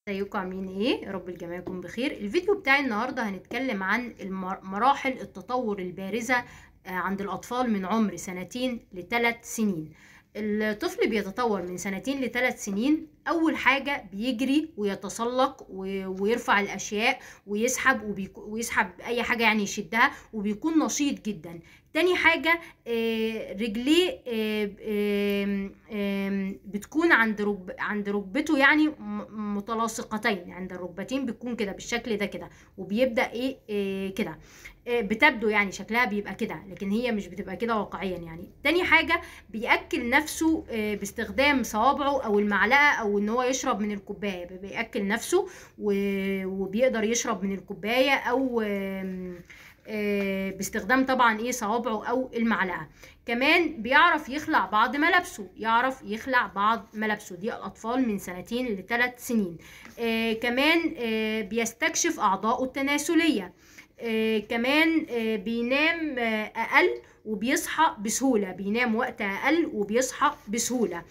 ازيكم عاملين ايه يا رب الجميع يكون بخير الفيديو بتاعي النهارده هنتكلم عن المر- مراحل التطور البارزه آه، عند الاطفال من عمر سنتين لثلاث سنين الطفل بيتطور من سنتين لثلاث سنين اول حاجه بيجري ويتسلق و- ويرفع الاشياء ويسحب وبيك- ويسحب اي حاجه يعني يشدها وبيكون نشيط جدا تاني حاجه آه، رجليه آه، آم، آم، بتكون عند ركب عند ركبته يعني م- متلاصقتين عند الركبتين بتكون كده بالشكل ده كده وبيبدا ايه آه، كده آه، بتبدو يعني شكلها بيبقى كده لكن هي مش بتبقى كده واقعيا يعني تاني حاجه بياكل نفسه آه، باستخدام صوابعه او المعلقه او ان هو يشرب من الكوبايه بياكل نفسه و- وبيقدر يشرب من الكوبايه او آم، آه، باستخدام طبعا ايه صوابعه او المعلقه كمان بيعرف يخلع بعض ملابسه يعرف يخلع بعض ملابسه دي الاطفال من سنتين لثلاث سنين آه كمان آه بيستكشف اعضائه التناسليه آه كمان آه بينام آه اقل وبيصحى بسهوله بينام وقت اقل وبيصحى بسهوله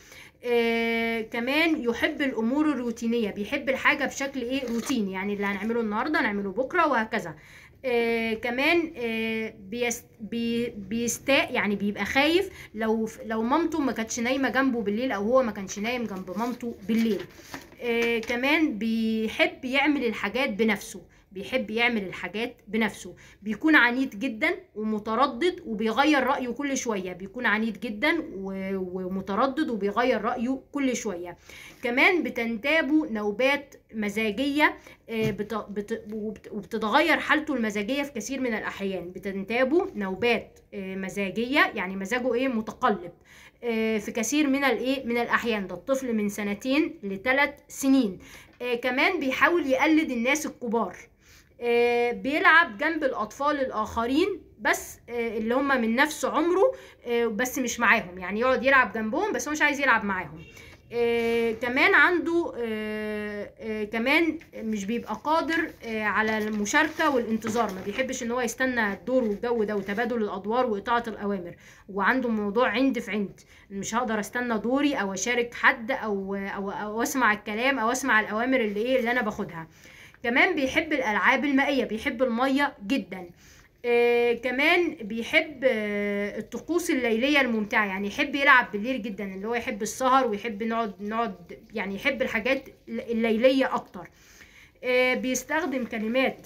آه كمان يحب الامور الروتينيه بيحب الحاجه بشكل ايه روتيني يعني اللي هنعمله النهارده نعمله بكره وهكذا آه كمان آه بيست بي بيستاء يعني بيبقى خايف لو لو مامته ما كانتش نايمه جنبه بالليل او هو ما كانش نايم جنب مامته بالليل آه كمان بيحب يعمل الحاجات بنفسه بيحب يعمل الحاجات بنفسه بيكون عنيد جدا ومتردد وبيغير رأيه كل شوية بيكون عنيد جدا و- ومتردد وبيغير رأيه كل شوية كمان بتنتابه نوبات مزاجية آه، بت- بت- وبت- وبتتغير حالته المزاجية في كثير من الأحيان بتنتابه نوبات آه، مزاجية يعني مزاجه إيه متقلب آه، في كثير من الايه من الاحيان ده الطفل من سنتين لثلاث سنين آه، كمان بيحاول يقلد الناس الكبار آه، بيلعب جنب الاطفال الاخرين بس آه، اللي هم من نفس عمره آه، بس مش معاهم يعني يقعد يلعب جنبهم بس هو مش عايز يلعب معاهم آه، كمان عنده آه، آه، كمان مش بيبقى قادر آه، على المشاركة والانتظار ما بيحبش ان هو يستنى الدور والجو ده وتبادل الادوار واطاعة الاوامر وعنده موضوع عند في عند مش هقدر استنى دوري او اشارك حد او او, أو اسمع الكلام او اسمع الاوامر اللي ايه اللي انا باخدها كمان بيحب الالعاب المائيه بيحب الميه جدا آه كمان بيحب آه الطقوس الليليه الممتعه يعني يحب يلعب بالليل جدا اللي هو يحب السهر ويحب نقعد نقعد يعني يحب الحاجات الليليه اكتر آه بيستخدم كلمات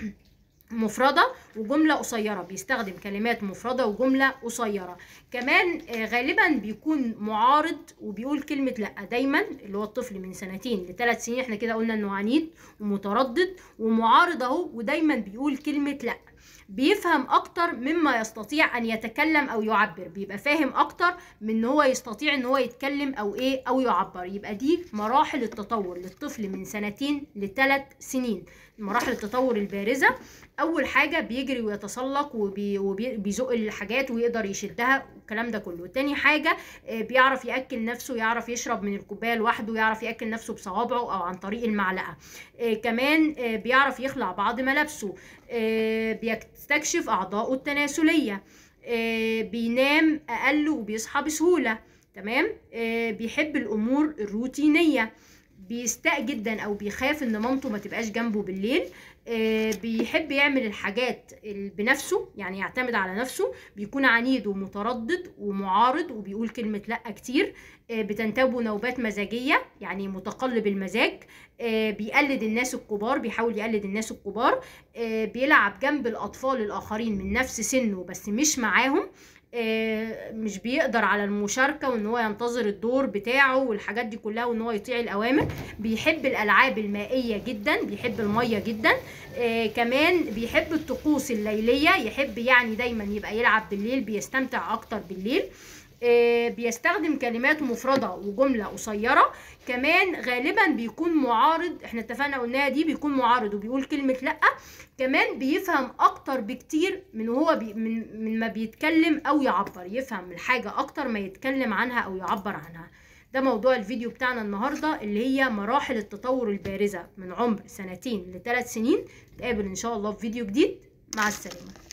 مفردة وجملة قصيرة بيستخدم كلمات مفردة وجملة قصيرة كمان آه، غالبا بيكون معارض وبيقول كلمة لأ دايما اللي هو الطفل من سنتين لثلاث سنين احنا كده قلنا انه عنيد ومتردد ومعارض اهو ودايما بيقول كلمة لأ بيفهم اكتر مما يستطيع ان يتكلم او يعبر بيبقى فاهم اكتر من ان هو يستطيع ان هو يتكلم او ايه او يعبر يبقى دي مراحل التطور للطفل من سنتين لثلاث سنين مراحل التطور البارزة اول حاجة بيجري ويتسلق وبيزق الحاجات ويقدر يشدها والكلام ده كله تاني حاجة آه، بيعرف ياكل نفسه يعرف يشرب من الكوباية لوحده يعرف ياكل نفسه بصوابعه او عن طريق المعلقة آه، كمان آه، بيعرف يخلع بعض ملابسه آه، بيستكشف اعضائه التناسلية آه، بينام اقل وبيصحى بسهولة تمام آه، بيحب الامور الروتينية بيستاء جدا او بيخاف ان مامته ما تبقاش جنبه بالليل آه، بيحب يعمل الحاجات ال- بنفسه يعني يعتمد على نفسه بيكون عنيد ومتردد ومعارض وبيقول كلمة لأ كتير آه، بتنتابه نوبات مزاجية يعني متقلب المزاج آه، بيقلد الناس الكبار بيحاول يقلد الناس الكبار آه، بيلعب جنب الأطفال الآخرين من نفس سنه بس مش معاهم آه، مش بيقدر على المشاركة وان هو ينتظر الدور بتاعه والحاجات دي كلها وان هو يطيع الأوامر بيحب الألعاب المائية جدا بيحب المية جدا آه كمان بيحب الطقوس الليلية يحب يعني دايما يبقى يلعب بالليل بيستمتع أكتر بالليل آه بيستخدم كلمات مفردة وجملة قصيرة كمان غالبا بيكون معارض احنا اتفقنا قلناها دي بيكون معارض وبيقول كلمة لأ كمان بيفهم اكتر بكتير من هو بي من, من ما بيتكلم او يعبر يفهم الحاجة اكتر ما يتكلم عنها او يعبر عنها ده موضوع الفيديو بتاعنا النهاردة اللي هي مراحل التطور البارزة من عمر سنتين لثلاث سنين نتقابل ان شاء الله في فيديو جديد مع السلامة